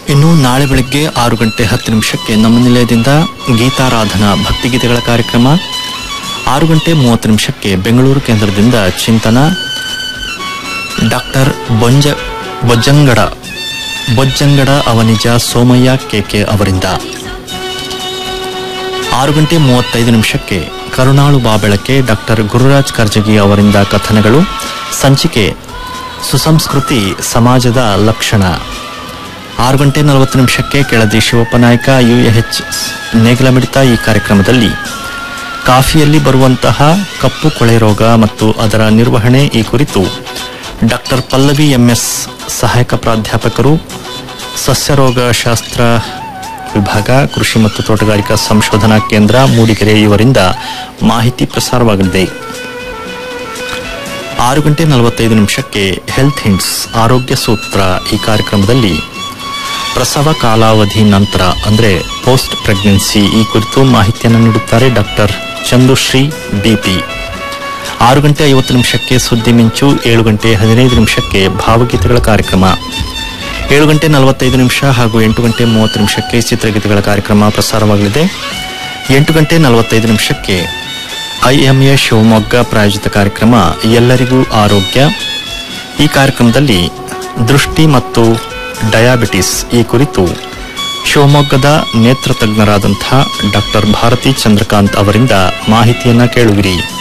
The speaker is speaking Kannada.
ಇನ್ನು ನಾಳೆ ಬೆಳಗ್ಗೆ ಆರು ಗಂಟೆ ಹತ್ತು ನಿಮಿಷಕ್ಕೆ ನಮ್ಮ ನಿಲಯದಿಂದ ಗೀತಾರಾಧನಾ ಭಕ್ತಿಗೀತೆಗಳ ಕಾರ್ಯಕ್ರಮ ಆರು ಗಂಟೆ ಮೂವತ್ತು ನಿಮಿಷಕ್ಕೆ ಬೆಂಗಳೂರು ಕೇಂದ್ರದಿಂದ ಚಿಂತನ ಡಾಕ್ಟರ್ ಬೊಂಜ ಬೊಜ್ಜಂಗಡ ಬೊಜ್ಜಂಗಡ ಅವನಿಜ ಸೋಮಯ್ಯ ಕೆಕೆ ಅವರಿಂದ ಆರು ಗಂಟೆ ಮೂವತ್ತೈದು ನಿಮಿಷಕ್ಕೆ ಕರುಣಾಳು ಬಾಬೆಳಕೆ ಡಾಕ್ಟರ್ ಗುರುರಾಜ್ ಕರ್ಜಗಿ ಅವರಿಂದ ಕಥನಗಳು ಸಂಚಿಕೆ ಸುಸಂಸ್ಕೃತಿ ಸಮಾಜದ ಲಕ್ಷಣ ಆರು ಗಂಟೆ ನಲವತ್ತು ನಿಮಿಷಕ್ಕೆ ಕೆಳದಿ ಶಿವಪ್ಪ ನಾಯಕ ಯುಎಚ್ ನೇಗಿಲ ಮಿಡಿತ ಈ ಕಾರ್ಯಕ್ರಮದಲ್ಲಿ ಕಾಫಿಯಲ್ಲಿ ಬರುವಂತಹ ಕಪ್ಪು ಕೊಳೆ ರೋಗ ಮತ್ತು ಅದರ ನಿರ್ವಹಣೆ ಈ ಕುರಿತು ಡಾಕ್ಟರ್ ಪಲ್ಲವಿ ಎಂಎಸ್ ಸಹಾಯಕ ಪ್ರಾಧ್ಯಾಪಕರು ಸಸ್ಯರೋಗ ಶಾಸ್ತ್ರ ವಿಭಾಗ ಕೃಷಿ ಮತ್ತು ತೋಟಗಾರಿಕಾ ಸಂಶೋಧನಾ ಕೇಂದ್ರ ಮೂಡಿಗೆರೆ ಇವರಿಂದ ಮಾಹಿತಿ ಪ್ರಸಾರವಾಗಲಿದೆ ಆರು ಗಂಟೆ ನಲವತ್ತೈದು ನಿಮಿಷಕ್ಕೆ ಹೆಲ್ತ್ ಹಿಂಟ್ಸ್ ಆರೋಗ್ಯ ಸೂತ್ರ ಈ ಕಾರ್ಯಕ್ರಮದಲ್ಲಿ ಪ್ರಸವ ಕಾಲಾವಧಿ ನಂತರ ಅಂದರೆ ಪೋಸ್ಟ್ ಪ್ರೆಗ್ನೆನ್ಸಿ ಈ ಕುರಿತು ಮಾಹಿತಿಯನ್ನು ನೀಡುತ್ತಾರೆ ಡಾಕ್ಟರ್ ಚಂದುಶ್ರೀ ಬಿಪಿ ಆರು ಗಂಟೆ ಐವತ್ತು ನಿಮಿಷಕ್ಕೆ ಸುದ್ದಿ ಮಿಂಚು ಏಳು ಗಂಟೆ ಹದಿನೈದು ನಿಮಿಷಕ್ಕೆ ಭಾವಗೀತೆಗಳ ಕಾರ್ಯಕ್ರಮ ಏಳು ಗಂಟೆ ನಲವತ್ತೈದು ನಿಮಿಷ ಹಾಗೂ ಎಂಟು ಗಂಟೆ ಮೂವತ್ತು ನಿಮಿಷಕ್ಕೆ ಚಿತ್ರಗೀತೆಗಳ ಕಾರ್ಯಕ್ರಮ ಪ್ರಸಾರವಾಗಲಿದೆ ಎಂಟು ಗಂಟೆ ನಲವತ್ತೈದು ನಿಮಿಷಕ್ಕೆ ಐಎಂಎ ಶಿವಮೊಗ್ಗ ಪ್ರಾಯೋಜಿತ ಕಾರ್ಯಕ್ರಮ ಎಲ್ಲರಿಗೂ ಆರೋಗ್ಯ ಈ ಕಾರ್ಯಕ್ರಮದಲ್ಲಿ ದೃಷ್ಟಿ ಮತ್ತು ಡಯಾಬಿಟಿಸ್ ಈ ಕುರಿತು ಶಿವಮೊಗ್ಗದ ನೇತ್ರ ತಜ್ಞರಾದಂಥ ಡಾಕ್ಟರ್ ಭಾರತಿ ಚಂದ್ರಕಾಂತ್ ಅವರಿಂದ ಮಾಹಿತಿಯನ್ನ ಕೇಳುವಿರಿ